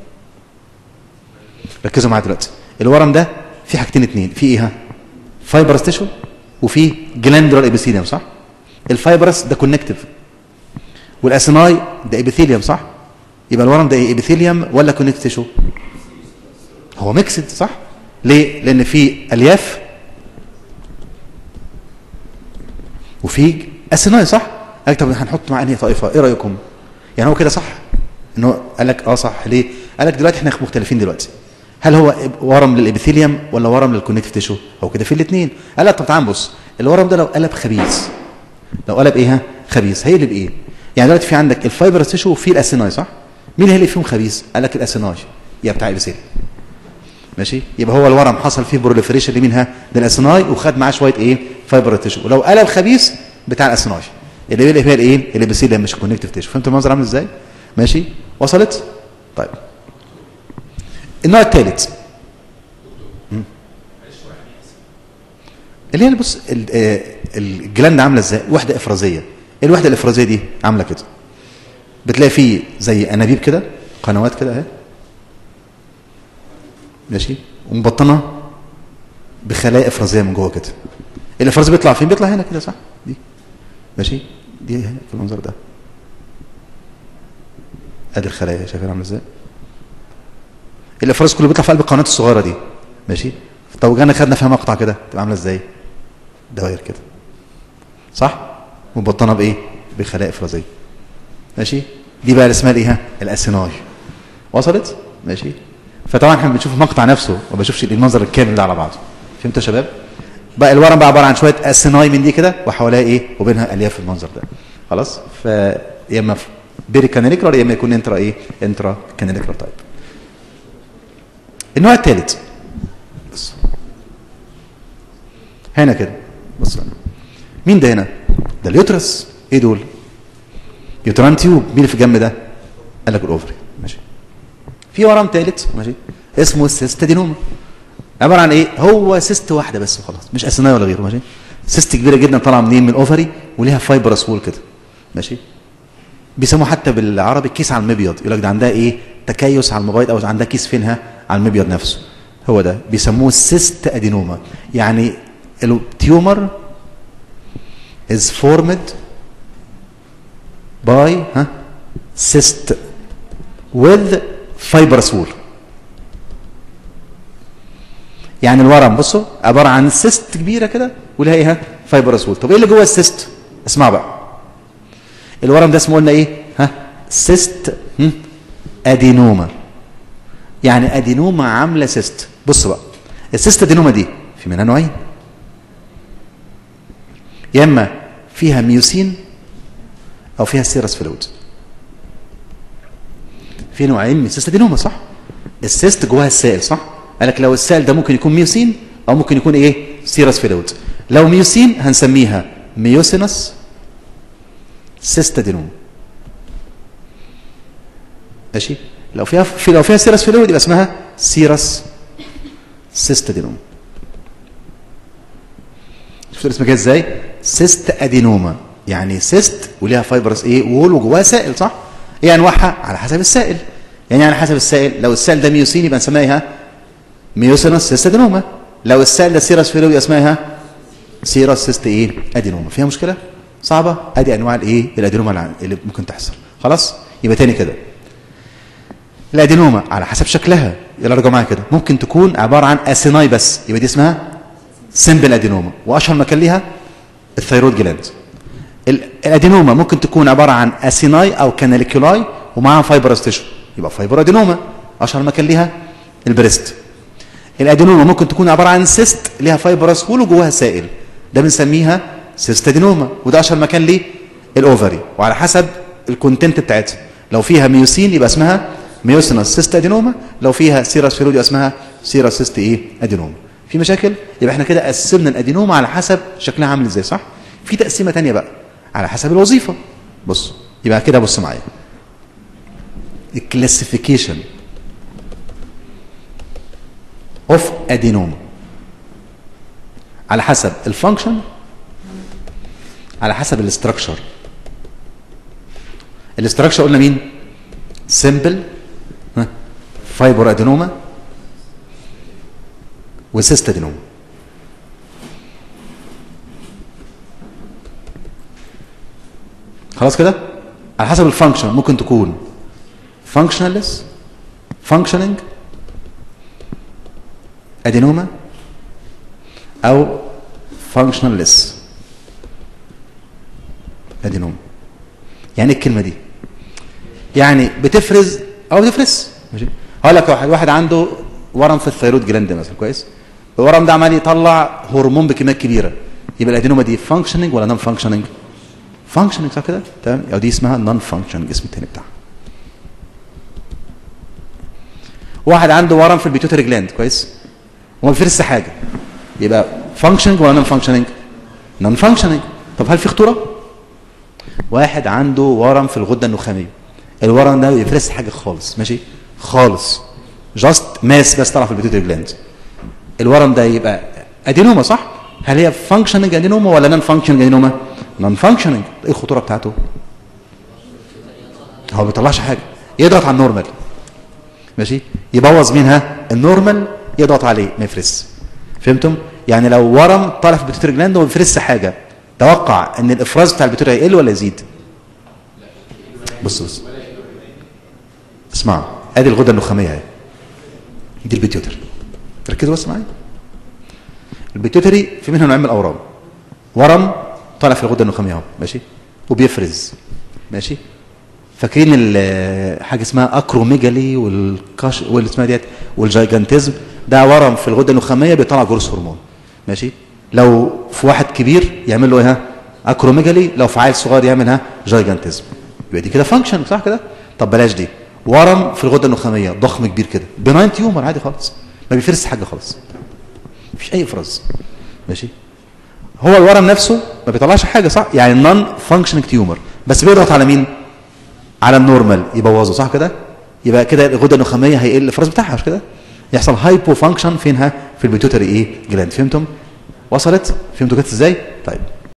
ركزوا معايا دلوقتي الورم ده في حاجتين اتنين في ايه ها فايبرس تيشو وفي جلاندولار ابيثيليوم صح الفايبرس ده كونكتيف والاسيناي ده ابيثيليوم صح يبقى الورم ده ايه ابيثيليوم ولا كونكتيف تيشو هو ميكسد صح ليه لان في الياف وفي اسيناي صح قال طب هنحط مع انهي طائفه ايه رايكم يعني هو كده صح انه قال لك اه صح ليه قال لك دلوقتي احنا مختلفين دلوقتي هل هو ورم للابيثيليوم ولا ورم للكونكتيف تيشو هو كده في الاثنين قال لك طب تعال بص الورم ده لو قلب خبيث لو قلب ايه ها خبيث هيقلب ايه يعني دلوقتي في عندك الفايبر تيشو وفي الاسيناي صح مين اللي هيقلب فيهم خبيث قال لك الاسيناي يا بتاع الابيثيليوم ماشي يبقى هو الورم حصل فيه بروليفريشن لمين ها ده الاسيناي وخد معاه شويه ايه فايبر تيشو ولو قلب خبيث بتاع الاسيناي اللي بيقلب هي الايه الابيثيليوم مش الكونكتيف تيشو فهمت المنظر عامل ازاي ماشي وصلت طيب النوع الثالث اللي هي بص الجلاند عامله ازاي وحده افرازيه ايه الوحده الافرازيه دي عامله كده بتلاقي فيه زي انابيب كده قنوات كده اهي ماشي ومبطنه بخلايا افرازيه من جوه كده الافراز بيطلع فين بيطلع هنا كده صح دي ماشي دي هنا في المنظر ده ادي الخلايا شايفين عامله ازاي الافراز كله بيطلع في قلب القناه الصغيره دي ماشي طب جانا خدنا فيها مقطع كده تبقى عامله ازاي دوائر كده صح مبطنه بايه بخلايا افرازيه ماشي دي بقى اللي اسمها الايه الاسيناي وصلت ماشي فطبعا احنا بنشوف المقطع نفسه وما بشوفش المنظر الكامل ده على بعضه فهمتوا يا شباب بقى الورم بقى عباره عن شويه اسيناي من دي كده وحواليها ايه وبينها الياف المنظر ده خلاص ف يا اما بيري كاناليكولار يا اما يكون انترا ايه انترا كاناليكولار تايب النوع الثالث بص هنا كده بص بقى. مين ده هنا ده اليوترس ايه دول يوتران تيوب مين اللي في الجنب ده قال لك الاوفري ماشي في ورم ثالث ماشي اسمه السيستادينوما عباره عن ايه هو سيست واحده بس وخلاص مش اسناي ولا غيره ماشي سيست كبيره جدا طالعه منين من الاوفري وليها فايبرس وول كده ماشي بيسموه حتى بالعربي كيس على المبيض يقول لك ده عندها ايه تكيس على المبيض او عندها كيس فينها على المبيض نفسه هو ده بيسموه السيست ادينوما يعني التيومر is formed by ها cyst with fibrous wall يعني الورم بصوا عباره عن سيست كبيره كده ولها ايه ها فايبرس وول طب ايه اللي جوه السيست اسمع بقى الورم ده اسمه قلنا ايه ها سيست هم؟ ادينوما يعني ادينوما عامله سيست بص بقى السيست ادينوما دي في منها نوعين يا اما فيها ميوسين او فيها سيرس فلويد في نوعين من السيست ادينوما صح السيست جواها السائل صح قال لك لو السائل ده ممكن يكون ميوسين او ممكن يكون ايه سيرس فلويد لو ميوسين هنسميها ميوسينس سيستادينوم ماشي لو فيها في لو فيها سيرس فلويد يبقى اسمها سيرس سيستادينوم شفت الاسم كده ازاي سيست ادينوما يعني سيست وليها فايبرس ايه وول وجواها سائل صح ايه انواعها على حسب السائل يعني على حسب السائل لو السائل ده ميوسين يبقى نسميها ايه ميوسينس سيست ادينوما لو السائل ده سيرس فلويد اسمها سيرس سيست ايه ادينوما فيها مشكله صعبه ادي انواع الايه الادينوما الع- اللي ممكن تحصل خلاص يبقى تاني كده الادينوما على حسب شكلها يلا رجعوا معايا كده ممكن تكون عباره عن اسيناي بس يبقى دي اسمها سمبل ادينوما واشهر مكان ليها الثيرويد جلاند ال- الادينوما ممكن تكون عباره عن اسيناي او كاناليكولاي ومعاها فايبرس تيشو يبقى فايبر ادينوما اشهر مكان ليها البريست الادينوما ممكن تكون عباره عن سيست ليها فايبرس وول وجواها سائل ده بنسميها سيست ادينوما وده اشهر مكان ليه الاوفري وعلى حسب الكونتنت بتاعتها لو فيها ميوسين يبقى اسمها ميوسينس سيست ادينوما لو فيها سيرس فلويد يبقى اسمها سيرس سيست ايه ادينوما في مشاكل يبقى احنا كده قسمنا الادينوما على حسب شكلها عامل ازاي صح في تقسيمه تانية بقى على حسب الوظيفه بص يبقى كده بص معايا الكلاسيفيكيشن اوف ادينوما على حسب الفانكشن على حسب الاستراكشر الاستراكشر قلنا مين سمبل فايبر ادينوما وسيست ادينوما خلاص كده على حسب الفانكشن ممكن تكون فانكشنالس فانكشننج ادينوما او فانكشنالس ادينوما يعني ايه الكلمه دي يعني بتفرز او بتفرز ماشي هقول لك واحد واحد عنده ورم في الثيرويد جلاند مثلا كويس الورم ده عمال يطلع هرمون بكميات كبيره يبقى الادينوما دي فانكشننج ولا نون فانكشننج فانكشننج صح كده تمام او دي اسمها نون فانكشننج اسم التاني بتاعها واحد عنده ورم في البيتوتري جلاند كويس وما بيفرزش حاجه يبقى فانكشننج ولا نون فانكشننج نون فانكشننج طب هل في خطوره واحد عنده ورم في الغده النخاميه الورم ده ما بيفرزش حاجه خالص ماشي خالص جاست ماس بس طالع في البيتوتري جلاند الورم ده يبقى ادينوما صح هل هي فانكشننج ادينوما ولا نون فانكشننج ادينوما نون فانكشننج ايه الخطوره بتاعته هو ما بيطلعش حاجه يضغط على النورمال ماشي يبوظ منها النورمال يضغط عليه ما يفرس فهمتم يعني لو ورم طالع في البيتوتري جلاند وما بيفرسش حاجه توقع ان الافراز بتاع البيتوتري هيقل ولا يزيد بص بص اسمعوا ادي الغده النخاميه اهي دي البيتيوتري ركزوا بس معايا البيتيوتري في منها نوعين من الاورام ورم طالع في الغده النخاميه اهو ماشي وبيفرز ماشي فاكرين ال- حاجه اسمها اكروميجالي والكاش واللي اسمها ديت والجايجانتيزم ده ورم في الغده النخاميه بيطلع جروس هرمون ماشي لو في واحد كبير يعمل له ايه ها اكروميجالي لو في عيل صغير يعمل ها جايجانتزم يبقى دي كده فانكشن صح كده طب بلاش دي ورم في الغده النخاميه ضخم كبير كده بناين تيومر عادي خالص ما بيفرس حاجه خالص مفيش اي افراز ماشي هو الورم نفسه ما بيطلعش حاجه صح يعني نون فانكشننج تيومر بس بيضغط على مين على النورمال يبوظه صح كده يبقى كده الغده النخاميه هيقل الافراز بتاعها مش كده يحصل هايبو فانكشن فينها في البيتوتري ايه جلاند فهمتم وصلت فهمتوا كده ازاي طيب